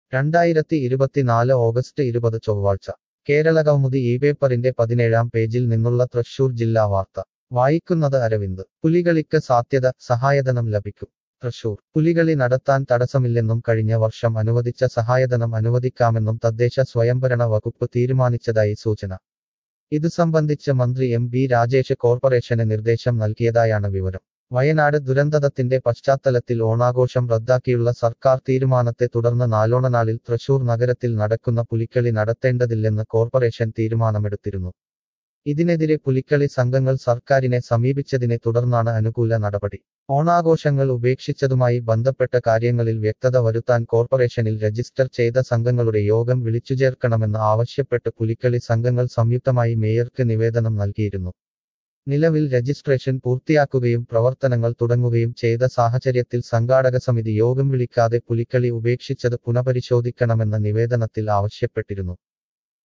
രണ്ടായിരത്തി ഇരുപത്തിനാല് ഓഗസ്റ്റ് ഇരുപത് ചൊവ്വാഴ്ച കേരളകൗമുദി ഈ പേപ്പറിന്റെ പതിനേഴാം പേജിൽ നിന്നുള്ള തൃശൂർ ജില്ലാ വാർത്ത വായിക്കുന്നത് അരവിന്ദ് പുലികളിക്ക് സാധ്യത സഹായധനം ലഭിക്കും തൃശൂർ പുലികളി നടത്താൻ തടസ്സമില്ലെന്നും കഴിഞ്ഞ വർഷം അനുവദിച്ച സഹായധനം അനുവദിക്കാമെന്നും തദ്ദേശ സ്വയംഭരണ വകുപ്പ് തീരുമാനിച്ചതായി സൂചന ഇതു സംബന്ധിച്ച് മന്ത്രി എം ബി രാജേഷ് കോർപ്പറേഷന് നിർദ്ദേശം നൽകിയതായാണ് വിവരം വയനാട് ദുരന്തത്തിന്റെ പശ്ചാത്തലത്തിൽ ഓണാഘോഷം റദ്ദാക്കിയുള്ള സർക്കാർ തീരുമാനത്തെ തുടർന്ന് നാലോണനാളിൽ തൃശൂർ നഗരത്തിൽ നടക്കുന്ന പുലിക്കളി നടത്തേണ്ടതില്ലെന്ന് കോർപ്പറേഷൻ തീരുമാനമെടുത്തിരുന്നു ഇതിനെതിരെ പുലിക്കളി സംഘങ്ങൾ സർക്കാരിനെ സമീപിച്ചതിനെ തുടർന്നാണ് അനുകൂല നടപടി ഓണാഘോഷങ്ങൾ ഉപേക്ഷിച്ചതുമായി ബന്ധപ്പെട്ട കാര്യങ്ങളിൽ വ്യക്തത വരുത്താൻ കോർപ്പറേഷനിൽ രജിസ്റ്റർ ചെയ്ത സംഘങ്ങളുടെ യോഗം വിളിച്ചുചേർക്കണമെന്ന് ആവശ്യപ്പെട്ട് പുലിക്കളി സംഘങ്ങൾ സംയുക്തമായി മേയർക്ക് നിവേദനം നൽകിയിരുന്നു നിലവിൽ രജിസ്ട്രേഷൻ പൂർത്തിയാക്കുകയും പ്രവർത്തനങ്ങൾ തുടങ്ങുകയും ചെയ്ത സാഹചര്യത്തിൽ സംഘാടക സമിതി യോഗം വിളിക്കാതെ പുലിക്കളി ഉപേക്ഷിച്ചത് പുനഃപരിശോധിക്കണമെന്ന നിവേദനത്തിൽ ആവശ്യപ്പെട്ടിരുന്നു